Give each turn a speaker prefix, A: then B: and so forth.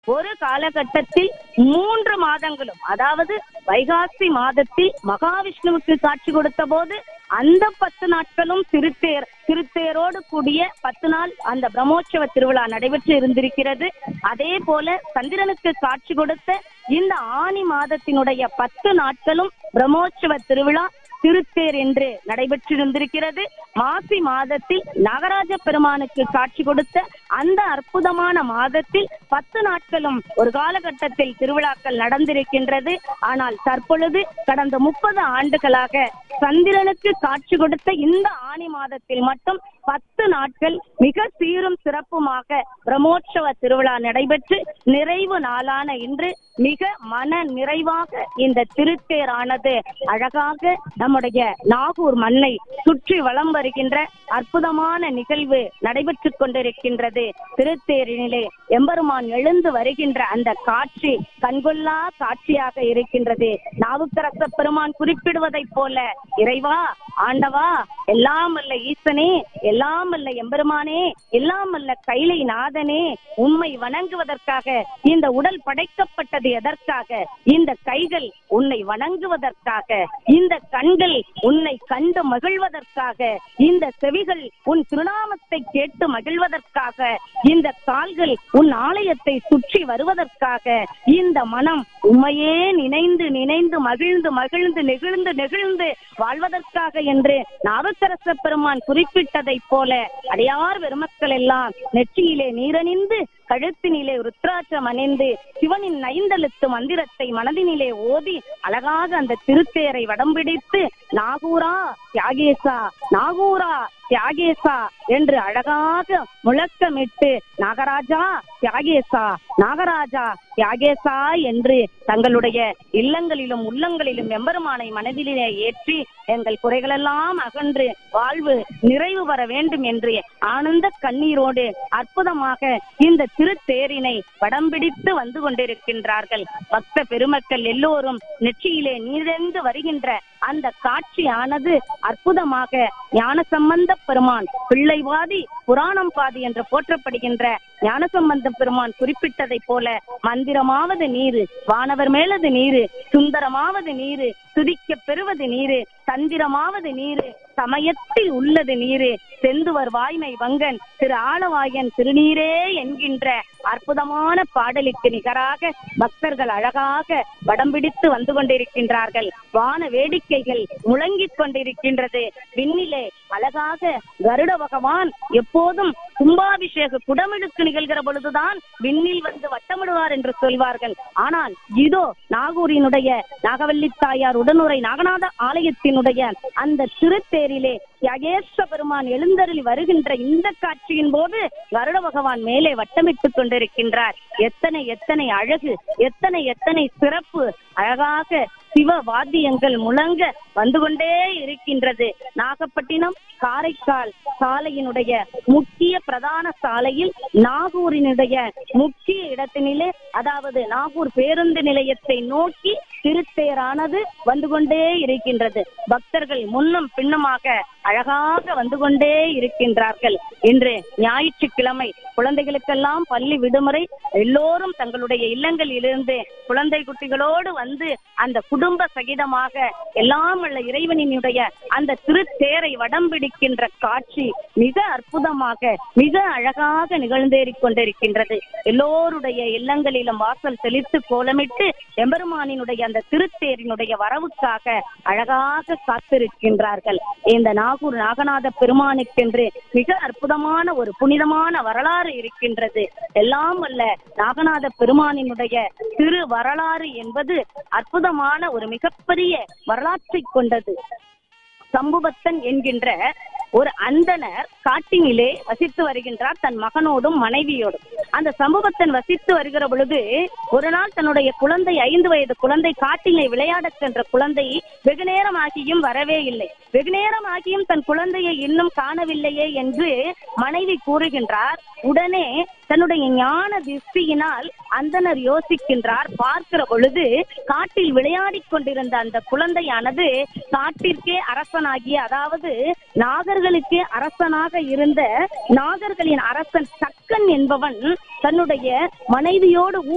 A: ஒரு காலகட்டத்தில் மூன்று மாதங்களும் அதாவது வைகாசி மாதத்தில் மகாவிஷ்ணுவுக்கு காட்சி கொடுத்த போது அந்த பத்து நாட்களும் திருத்தேர் திருத்தேரோடு கூடிய பத்து நாள் அந்த பிரம்மோற்சவ திருவிழா நடைபெற்று இருந்திருக்கிறது அதே போல சந்திரனுக்கு காட்சி கொடுத்த இந்த ஆனி மாதத்தினுடைய பத்து நாட்களும் பிரம்மோற்சவ திருவிழா திருத்தேர் என்று நடைபெற்றிருந்திருக்கிறது மாசி மாதத்தில் நாகராஜ பெருமானுக்கு காட்சி கொடுத்த அந்த அற்புதமான மாதத்தில் பத்து நாட்களும் ஒரு காலகட்டத்தில் திருவிழாக்கள் நடந்திருக்கின்றது ஆனால் தற்பொழுது கடந்த முப்பது ஆண்டுகளாக சந்திரனுக்கு காட்சி கொடுத்த இந்த ஆணி மாதத்தில் மட்டும் பத்து நாட்கள் மிக சீரும் சிறப்புமாக பிரம்மோற்சவ திருவிழா நடைபெற்று நிறைவு நாளான இன்று மிக மன நிறைவாக இந்த திருத்தேரானது அழகாக நம்முடைய நாகூர் மண்ணை சுற்றி வலம் வருகின்ற அற்புதமான நிகழ்வு நடைபெற்றுக் கொண்டிருக்கின்றது திருத்தேரினிலே எம்பெருமான் எழுந்து வருகின்ற அந்த காட்சி கண்கொள்ளா காட்சியாக இருக்கின்றது நாவுக்கரச பெருமான் குறிப்பிடுவதைப் போல இறைவா ஆண்டவா எல்லாம் அல்ல ஈசனே எல்லாம் அல்ல எம்பெருமானே எல்லாம் அல்ல கைலை நாதனே உம்மை வணங்குவதற்காக இந்த உடல் படைக்கப்பட்டது எதற்காக இந்த கைகள் உன்னை வணங்குவதற்காக இந்த கண்கள் உன்னை கண்டு மகிழ்வதற்காக இந்த செவிகள் உன் திருநாமத்தை கேட்டு மகிழ்வதற்காக இந்த கால்கள் உன் ஆலயத்தை சுற்றி வருவதற்காக இந்த மனம் உம்மையே நினைந்து நினைந்து மகிழ்ந்து மகிழ்ந்து நெகிழ்ந்து நெகிழ்ந்து வாழ்வதற்காக என்று நாவுக்கரச பெருமான் குறிப்பிட்டதைப் போல அடையார் பெருமக்கள் எல்லாம் நெற்றியிலே நீரணிந்து கழுத்தினிலே ருத்ராட்சம் அணிந்து சிவனின் ஐந்தெழுத்து மந்திரத்தை மனதினிலே ஓதி அழகாக அந்த திருத்தேரை வடம்பிடித்து நாகூரா தியாகேசா நாகூரா தியாகேசா என்று அழகாக முழக்கமிட்டு நாகராஜா தியாகேசா நாகராஜா தியாகேசா என்று தங்களுடைய இல்லங்களிலும் உள்ளங்களிலும் எம்பெருமானை மனதிலே ஏற்றி எங்கள் குறைகளெல்லாம் அகன்று வாழ்வு நிறைவு வர வேண்டும் என்று ஆனந்த கண்ணீரோடு அற்புதமாக இந்த திருத்தேரினை வடம் பிடித்து வந்து கொண்டிருக்கின்றார்கள் பக்த பெருமக்கள் எல்லோரும் நெற்றியிலே நீரெந்து வருகின்ற அந்த காட்சியானது அற்புதமாக ஞானசம்பந்த பெருமான் பிள்ளைவாதி புராணம் பாதி என்று போற்றப்படுகின்ற ஞானசம்பந்த பெருமான் குறிப்பிட்டதைப் போல மந்திரமாவது நீரு வானவர் மேலது நீரு சுந்தரமாவது நீரு துதிக்க பெறுவது நீரு தந்திரமாவது நீரு சமயத்தில் உள்ளது நீரு செந்துவர் வாய்மை வங்கன் திரு ஆளவாயன் திருநீரே என்கின்ற அற்புதமான பாடலுக்கு நிகராக பக்தர்கள் அழகாக வடம் பிடித்து வந்து கொண்டிருக்கின்றார்கள் வான வேடிக்கைகள் முழங்கிக் கொண்டிருக்கின்றது விண்ணிலே அழகாக கருட பகவான் எப்போதும் கும்பாபிஷேக குடமிழுக்கு நிகழ்கிற பொழுதுதான் விண்ணில் வந்து வட்டமிடுவார் என்று சொல்வார்கள் ஆனால் இதோ நாகூரினுடைய நாகவல்லி தாயார் உடனுரை நாகநாத ஆலயத்தினுடைய அந்த திருத்தேரிலே யகேஸ்வ பெருமான் எழுந்தருளி வருகின்ற இந்த காட்சியின் போது கருட பகவான் மேலே வட்டமிட்டுக் கொண்டிருக்கின்றார் எத்தனை எத்தனை அழகு எத்தனை எத்தனை சிறப்பு அழகாக சிவ வாத்தியங்கள் முழங்க வந்து கொண்டே இருக்கின்றது நாகப்பட்டினம் காரைக்கால் சாலையினுடைய முக்கிய பிரதான சாலையில் நாகூரினுடைய முக்கிய இடத்தினிலே அதாவது நாகூர் பேருந்து நிலையத்தை நோக்கி திருத்தேரானது வந்து கொண்டே இருக்கின்றது பக்தர்கள் முன்னும் பின்னுமாக அழகாக வந்து கொண்டே இருக்கின்றார்கள் இன்று ஞாயிற்றுக்கிழமை குழந்தைகளுக்கெல்லாம் பள்ளி விடுமுறை எல்லோரும் தங்களுடைய இல்லங்களிலிருந்து குழந்தை குட்டிகளோடு வந்து அந்த குடும்ப சகிதமாக எல்லாம் உள்ள இறைவனினுடைய அந்த திருத்தேரை வடம் பிடிக்கின்ற காட்சி மிக அற்புதமாக மிக அழகாக நிகழ்ந்தேறிக் கொண்டிருக்கின்றது எல்லோருடைய இல்லங்களிலும் வாசல் தெளித்து கோலமிட்டு எம்பெருமானினுடைய அந்த திருத்தேரினுடைய வரவுக்காக அழகாக காத்திருக்கின்றார்கள் இந்த நாகூர் நாகநாத பெருமானுக்கென்று மிக அற்புதமான ஒரு புனிதமான வரலாறு இருக்கின்றது எல்லாம் வல்ல நாகநாத பெருமானினுடைய திரு வரலாறு என்பது அற்புதமான ஒரு மிகப்பெரிய வரலாற்றை கொண்டது சம்புபத்தன் என்கின்ற ஒரு அந்தனர் காட்டினிலே வசித்து வருகின்றார் தன் மகனோடும் மனைவியோடும் அந்த சம்புபத்தன் வசித்து வருகிற பொழுது ஒரு நாள் தன்னுடைய குழந்தை ஐந்து வயது குழந்தை காட்டிலே விளையாடச் சென்ற குழந்தை வெகு நேரம் ஆகியும் வரவே இல்லை வெகு நேரம் ஆகியும் தன் குழந்தையை இன்னும் காணவில்லையே என்று மனைவி கூறுகின்றார் உடனே தன்னுடைய ஞான திருஷ்டியினால் அந்தனர் யோசிக்கின்றார் பார்க்கிற பொழுது காட்டில் விளையாடிக் கொண்டிருந்த அந்த குழந்தையானது காட்டிற்கே அரசனாகிய அதாவது நாகர்களுக்கே அரசனாக இருந்த நாகர்களின் அரசன் சக்கன் என்பவன் தன்னுடைய மனைவியோடு